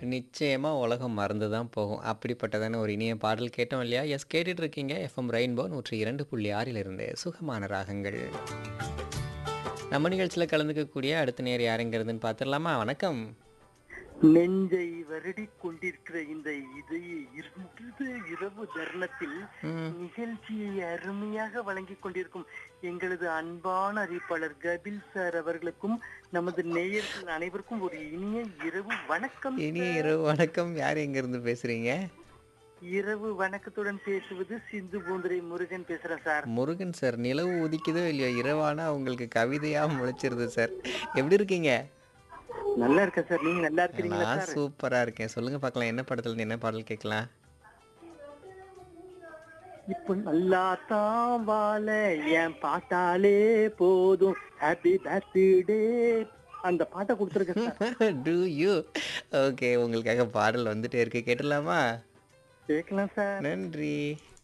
நிச்சயமா உலகம் மறந்து தான் போகும். அப்படிப்பட்டதான ஒரு இனிய பாடல் கேட்டோம் இல்லையா? எஸ் கேட்டுட்டு இருக்கீங்க. எஃப்எம் ரெயின்போ 102.6 இலிருந்து சுகமான ராகங்கள். நம்ம நிகழ்ச்சியில கலந்துக்கக்கூடிய அடுத்த நேயர் யாருங்கிறதுன்னு பார்த்துடலாமா? வணக்கம். நெஞ்சை வருடிக் கொண்டிருக்கிற இந்த இதய இருண்ட இரவு தருணத்தில் ம். நிகழ்ச்சியை அருமையாக வழங்கிக் கொண்டிருக்கும் எங்களது அன்பான அறிவிப்பாளர் கபில் சார் அவர்களுக்கும் நமது நேயர்கள் அனைவருக்கும் ஒரு இனிய இரவு வணக்கம் இனிய சார். இரவு வணக்கம். யார் எங்கிருந்து பேசுறீங்க? இரவு வணக்கத்துடன் பேசுவது சிந்து பூந்துரை முருகன் பேசுறேன் சார் முருகன் சார். நிலவு உதிக்குதோ இல்லையோ இரவானா உங்களுக்கு கவிதையா முளைச்சிருது சார். எப்படி இருக்கீங்க? நல்லா இருக்கேன் சார் நீங்க நல்லா இருக்கிறீங்களா நான் சார் சூப்பரா இருக்கேன். சொல்லுங்க பார்க்கலாம் என்ன படத்துல இருந்து என்ன பாடல் கேட்கலாம்? இப்ப நல்லா தான் வாழ என் பாட்டாலே போதும் ஹாப்பி பர்த்டே அந்த பாட்டை கொடுத்துருக்கேன் சார் டு யூ ஓகே உங்களுக்காக பாடல் வந்துட்டே இருக்கு கேட்டலாமா கேட்கலாம் சார் நன்றி